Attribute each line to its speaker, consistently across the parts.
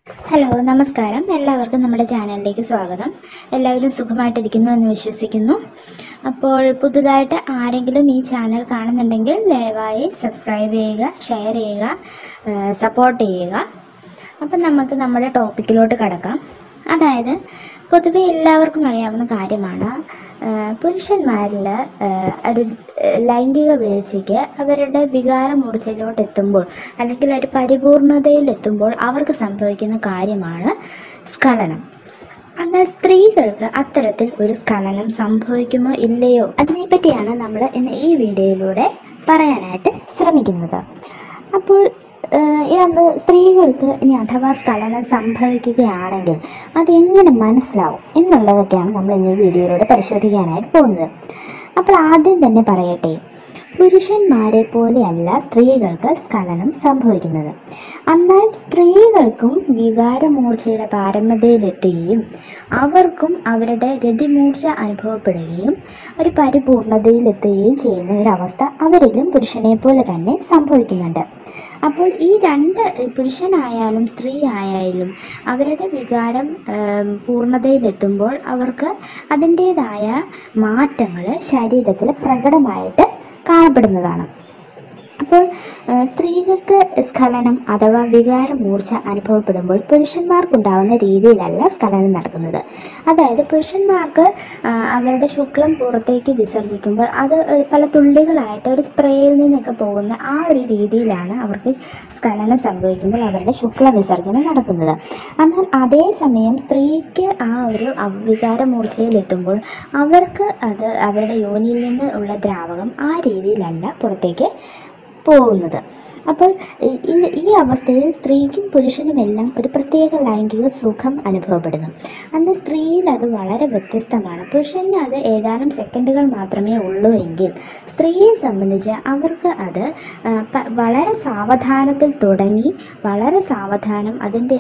Speaker 1: hello നമസ്കാരം എല്ലാവർക്കും നമ്മുടെ ചാനലിലേക്ക് സ്വാഗതം എല്ലാവരും സുഖമായിട്ടിരിക്കുന്നു എന്ന് വിശ്വസിക്കുന്നു അപ്പോൾ പുതുതായിട്ട് ആരെങ്കിലും ഈ ചാനൽ കാണുന്നുണ്ടെങ്കിൽ ദയവായി സബ്സ്ക്രൈബ് ചെയ്യുക ഷെയർ ചെയ്യുക സപ്പോർട്ട് ചെയ്യുക അപ്പം നമുക്ക് നമ്മുടെ ടോപ്പിക്കിലോട്ട് കടക്കാം അതായത് പൊതുവെ എല്ലാവർക്കും അറിയാവുന്ന കാര്യമാണ് ആ, പുരുഷന്മാരിൽ ആ, ഒരു ലൈംഗിക വീഴ്ചയ്ക്ക് അവരുടെ വികാര മൂർച്ചയിലോട്ട് എത്തുമ്പോൾ അല്ലെങ്കിൽ ഒരു പരിപൂർണതയിൽ എത്തുമ്പോൾ അവർക്ക് സംഭവിക്കുന്ന കാര്യമാണ് സ്ഖലനം എന്നാൽ സ്ത്രീകൾക്ക് അത്തരത്തിൽ ഒരു സ്ഖലനം സംഭവിക്കുമോ ഇല്ലയോ അതിനെപ്പറ്റിയാണ് നമ്മൾ ഇന്ന് ഈ വീഡിയോയിലൂടെ പറയാനായിട്ട് ശ്രമിക്കുന്നത് അപ്പോൾ ഏഹ്, ഇതന്ന് സ്ത്രീകൾക്ക് ഇനി അഥവാ സ്ഖലനം സംഭവിക്കുകയാണെങ്കിൽ അതെങ്ങനെ മനസ്സിലാവും എന്നുള്ളതൊക്കെയാണ് നമ്മൾ ഇന്ന് ഈ വീഡിയോയിലൂടെ പരിശോധിക്കാനായിട്ട് പോകുന്നത് അപ്പോൾ ആദ്യം തന്നെ പറയട്ടെ പുരുഷന്മാരെ പോലെയല്ല സ്ത്രീകൾക്ക് സ്ഖലനം സംഭവിക്കുന്നത് എന്നാൽ സ്ത്രീകൾക്കും വികാരമൂർച്ചയുടെ പാരമ്യതയിലെത്തുകയും അവർക്കും അവരുടെ ഗതിമൂർച്ച അനുഭവപ്പെടുകയും ഒരു പരിപൂർണതയിലെത്തുകയും ചെയ്യുന്ന ഒരവസ്ഥ അവരിലും പുരുഷനെ പോലെ തന്നെ സംഭവിക്കുന്നുണ്ട് അപ്പോൾ ഈ രണ്ട് പുരുഷനായാലും സ്ത്രീ ആയാലും അവരുടെ വികാരം ഏം, പൂർണ്ണതയിലെത്തുമ്പോൾ അവർക്ക് അതിൻ്റേതായ മാറ്റങ്ങൾ ശരീരത്തിൽ പ്രകടമായിട്ട് കാണപ്പെടുന്നതാണ് അപ്പോൾ ആ, സ്ത്രീകൾക്ക് സ്ഖലനം അഥവാ വികാര മൂർച്ച അനുഭവപ്പെടുമ്പോൾ പുരുഷന്മാർക്കുണ്ടാവുന്ന രീതിയിലല്ല സ്ഖലനം നടക്കുന്നത് അതായത് പുരുഷന്മാർക്ക് ആ, അവരുടെ ശുക്ലം പുറത്തേക്ക് വിസർജിക്കുമ്പോൾ അത് ഒരു പല തുള്ളികളായിട്ട് ഒരു സ്പ്രേയിൽ നിന്നൊക്കെ പോകുന്ന ആ ഒരു രീതിയിലാണ് അവർക്ക് സ്ഖലനം സംഭവിക്കുമ്പോൾ അവരുടെ ശുക്ല വിസർജനം നടക്കുന്നത് എന്നാൽ അതേസമയം സ്ത്രീക്ക് ആ ഒരു അവ- വികാര മൂർച്ചയിലെത്തുമ്പോൾ അവർക്ക് അത് അവരുടെ യോനിയിൽ നിന്ന് ഉള്ള ദ്രാവകം ആ രീതിയിലല്ല പുറത്തേക്ക് പോകുന്നത് അപ്പോൾ ഈ- ഈ ഈ അവസ്ഥയിൽ സ്ത്രീക്കും പുരുഷനുമെല്ലാം ഒരു പ്രത്യേക ലൈംഗിക സുഖം അനുഭവപ്പെടുന്നു അന്ന് സ്ത്രീയിൽ അത് വളരെ വ്യത്യസ്തമാണ് പുരുഷന് അത് ഏതാനും സെക്കൻഡുകൾ മാത്രമേ ഉള്ളൂ എങ്കിൽ സ്ത്രീയെ സംബന്ധിച്ച് അവർക്ക് അത് ആ, പ- വളരെ സാവധാനത്തിൽ തുടങ്ങി വളരെ സാവധാനം അതിൻ്റെ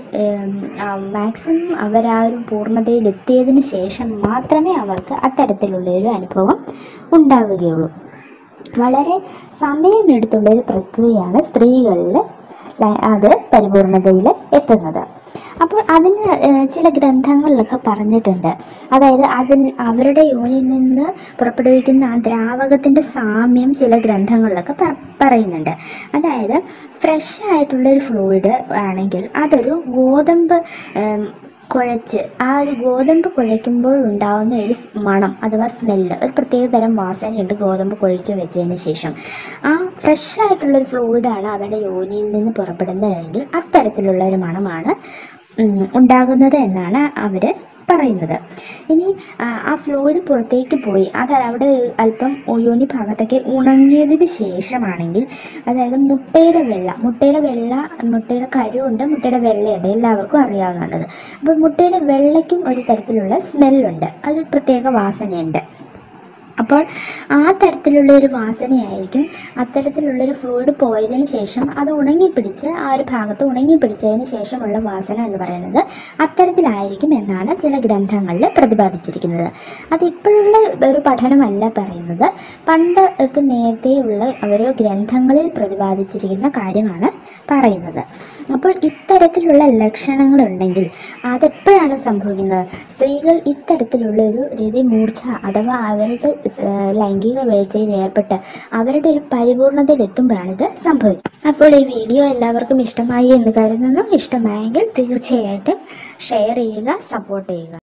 Speaker 1: മാക്സിമം അവർ ആ ഒരു പൂർണ്ണതയിൽ എത്തിയതിനു ശേഷം മാത്രമേ അവർക്ക് അത്തരത്തിലുള്ള ഒരു അനുഭവം ഉണ്ടാവുകയുള്ളൂ വളരെ സമയമെടുത്തുള്ള ഒരു പ്രക്രിയയാണ് സ്ത്രീകളിൽ ല- അത് പരിപൂർണതയിൽ എത്തുന്നത് അപ്പോൾ അതിന് ഏഹ്, ചില ഗ്രന്ഥങ്ങളിലൊക്കെ പറഞ്ഞിട്ടുണ്ട് അതായത് അതിൽ അവരുടെ യോനിൽ നിന്ന് പുറപ്പെടുവിക്കുന്ന ആ ദ്രാവകത്തിൻ്റെ സാമ്യം ചില ഗ്രന്ഥങ്ങളിലൊക്കെ പ- പറയുന്നുണ്ട് അതായത് ഫ്രഷ് ആയിട്ടുള്ള ഒരു ഫ്ലൂയിഡ് ആണെങ്കിൽ അതൊരു ഗോതമ്പ് ഏം, കുഴച്ച് ആ ഒരു ഗോതമ്പ് കുഴയ്ക്കുമ്പോൾ ഉണ്ടാവുന്ന ഒരു സ് മണം അഥവാ സ്മെല്ല് ഒരു പ്രത്യേക തരം വാസനയുണ്ട് ഗോതമ്പ് കുഴച്ച് വെച്ചതിന് ശേഷം ആ ഫ്രഷ് ആയിട്ടുള്ളൊരു ഫ്ലൂയിഡാണ് അവരുടെ യോനിയിൽ നിന്ന് പുറപ്പെടുന്നതെങ്കിൽ അത്തരത്തിലുള്ള ഒരു മണമാണ് ഉം, ഉണ്ടാകുന്നത് എന്നാണ് അവർ പറയുന്നത് ഇനി ആ, ആ ഫ്ലൂയിഡ് പുറത്തേക്ക് പോയി അത് അവിടെ ഒരു അല്പം യോനി ഭാഗത്തൊക്കെ ഉണങ്ങിയതിന് ശേഷമാണെങ്കിൽ അതായത് മുട്ടയുടെ വെള്ള മുട്ടയുടെ വെള്ള മുട്ടയുടെ കരുവുണ്ട് മുട്ടയുടെ വെള്ളയുണ്ട് എല്ലാവർക്കും അറിയാവുന്നതാണ് അപ്പോൾ മുട്ടയുടെ വെള്ളയ്ക്കും ഒരു തരത്തിലുള്ള സ്മെല്ലുണ്ട് അത് പ്രത്യേക വാസനയുണ്ട് അപ്പോൾ ആ തരത്തിലുള്ള ഒരു വാസനയായിരിക്കും അത്തരത്തിലുള്ളൊരു ഫ്ലൂയിഡ് പോയതിന് ശേഷം അത് ഉണങ്ങിപ്പിടിച്ച് ആ ഒരു ഭാഗത്ത് ഉണങ്ങിപ്പിടിച്ചതിന് ശേഷമുള്ള വാസന എന്ന് പറയുന്നത് അത്തരത്തിലായിരിക്കും എന്നാണ് ചില ഗ്രന്ഥങ്ങളിൽ പ്രതിപാദിച്ചിരിക്കുന്നത് അത് ഇപ്പോഴുള്ള ഒരു പഠനമല്ല പറയുന്നത് പണ്ട് ഒക്കെ നേരത്തെയുള്ള ഓരോ ഗ്രന്ഥങ്ങളിൽ പ്രതിപാദിച്ചിരിക്കുന്ന കാര്യമാണ് പറയുന്നത് അപ്പോൾ ഇത്തരത്തിലുള്ള ലക്ഷണങ്ങളുണ്ടെങ്കിൽ അതെപ്പോഴാണ് സംഭവിക്കുന്നത് സ്ത്രീകൾ ഇത്തരത്തിലുള്ള ഒരു രീതി മൂർച്ച അഥവാ അവരുടെ സ് ലൈംഗിക വീഴ്ചയിൽ ഏർപ്പെട്ട് അവരുടെ ഒരു പരിപൂർണതയിൽ എത്തുമ്പോഴാണ് ഇത് സംഭവിക്കുന്നത് അപ്പോൾ ഈ വീഡിയോ എല്ലാവർക്കും ഇഷ്ടമായി എന്ന് കരുതുന്നു ഇഷ്ടമായെങ്കിൽ തീർച്ചയായിട്ടും ഷെയർ ചെയ്യുക സപ്പോർട്ട് ചെയ്യുക